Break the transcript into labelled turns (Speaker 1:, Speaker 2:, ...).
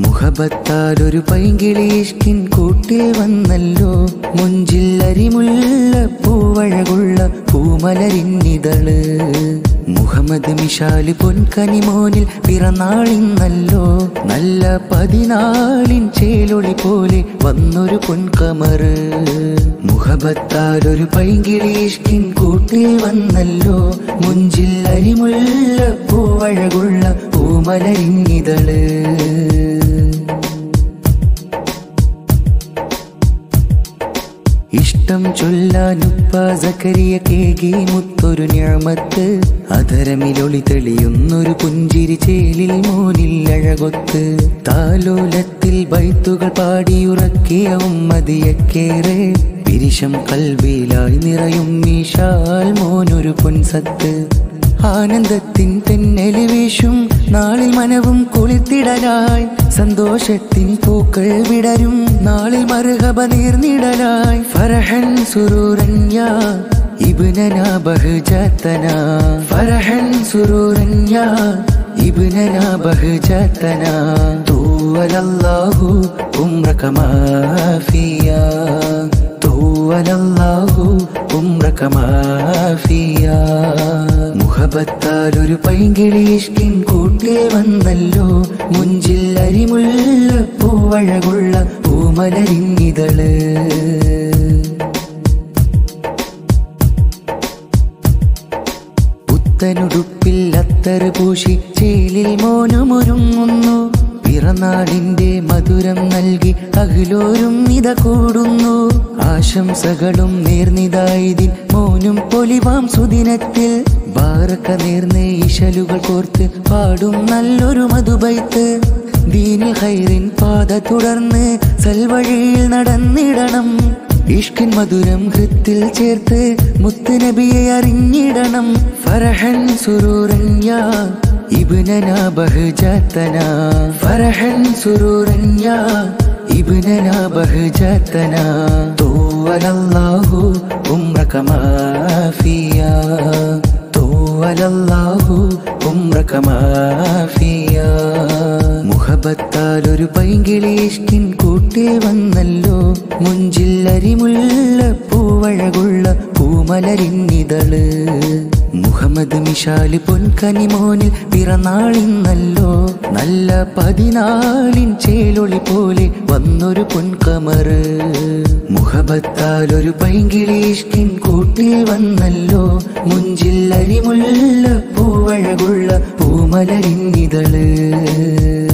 Speaker 1: മുഹബത്താൽ ഒരു പൈങ്കിളി ഇഷ്കിൻ കൂട്ടിൽ വന്നല്ലോ മുഞ്ചിൽ അരിമുള്ള പൂവഴകുള്ള പൂമലരിന്നിതള് മുഹമ്മദ് മിഷാല് പൊൻകനിമോനിൽ പിറന്നാളിന്നല്ലോ നല്ല പതിനാലിൻ ചേലൊളി പോലെ വന്നൊരു പൊൻകമറ് മുഹബത്താൽ ഒരു പൈങ്കിളി ഇഷ്കിൻ കൂട്ടിൽ വന്നല്ലോ മുഞ്ചിൽ അരിമുള്ള പൂവഴകുള്ള പൂമലരിന്നിതള് ഇഷ്ടം ചൊല്ലാനുപ്പ സക്കരിയ കേകി മുത്തൊരു ഞാമത്ത് അധരമിലൊളി തെളിയുന്നൊരു പുഞ്ചിരി ചേലിൽ മോനിൽ അഴകൊത്ത് താലോലത്തിൽ ബൈത്തുകൾ പാടിയുറക്കിയ ഉമ്മതിയക്കേറെ പിരിശം കൽവിയിലായി നിറയും മീശാൽ മോനൊരു പൊൻസത്ത് ആനന്ദത്തിൻ തെന്നല് വീശും നാളിൽ മനവും കുളിത്തിടലായി സന്തോഷത്തിൻ പൂക്കൾ വിടരും നാളിൽ മറുകബ നീർന്നിടലായി ഫരഹൻ സുറൂരന്യ ഇബ്നന ബഹജതന ഫരഹൻ സുറൂരന്യ ഇബ്നന ബഹജതന തൂവലല്ലാഹു ഉംറക മാഫിയാ തൂവലല്ലാഹു ഉംറക മാഫിയാ മുഹബത്താൽ ഒരു പൈങ്കിളി ഇഷ്കിൻ കൂട്ടിൽ വന്നല്ലോ മുഞ്ചിൽ അരിമുള്ള പൂവഴകുള്ള പൂമലരിങ്ങിതള് പുത്തനുടുപ്പിൽ അത്തറ് പൂശി ചേലിൽ മോനുമൊരുങ്ങുന്നു പിറന്നാളിന്റെ മധുരം നൽകി അഖിലോരും ഇത കൂടുന്നു ആശംസകളും നേർന്നിതായതിൻ മോനും പൊലിവാം സുദിനത്തിൽ ബാറക്ക നേർന്ന് ഇശലുകൾ കോർത്ത് പാടും നല്ലൊരു മധുബൈത്ത് ദീനിൽ ഹൈറിൻ പാത തുടർന്ന് സൽവഴിയിൽ നടന്നിടണം ഇഷ്കിൻ മധുരം ഹൃത്തിൽ ചേർത്ത് മുത്തുനബിയെ അറിഞ്ഞിടണം ഫരഹൻ സുറൂരന്യ ഇബ്നന ബഹജതന ഫരഹൻ സുറൂരന്യ ഇബ്നന ബഹജതന തൂവലല്ലാഹു ഉംറക മാഫിയാ തൂവലല്ലാഹു ഉംറക മാഫിയാ മുഹബത്താൽ ഒരു പൈങ്കിളി ഇഷ്കിൻ കൂട്ടിൽ വന്നല്ലോ മുഞ്ചിൽ അരിമുള്ള പൂവഴകുള്ള പൂമലരിന്നിതള് മുഹമ്മദ് മിഷാല് പൊൻകനിമോനിൽ പിറന്നാളിന്നല്ലോ നല്ല പതിനാലിൻ ചേലൊളി പോലെ വന്നൊരു പൊൻകമറ് മുഹബത്താൽ ഒരു പൈങ്കിളി ഇഷ്കിൻ കൂട്ടിൽ വന്നല്ലോ മുഞ്ചിൽ അരിമുള്ള പൂവഴകുള്ള പൂമലരിന്നിതള്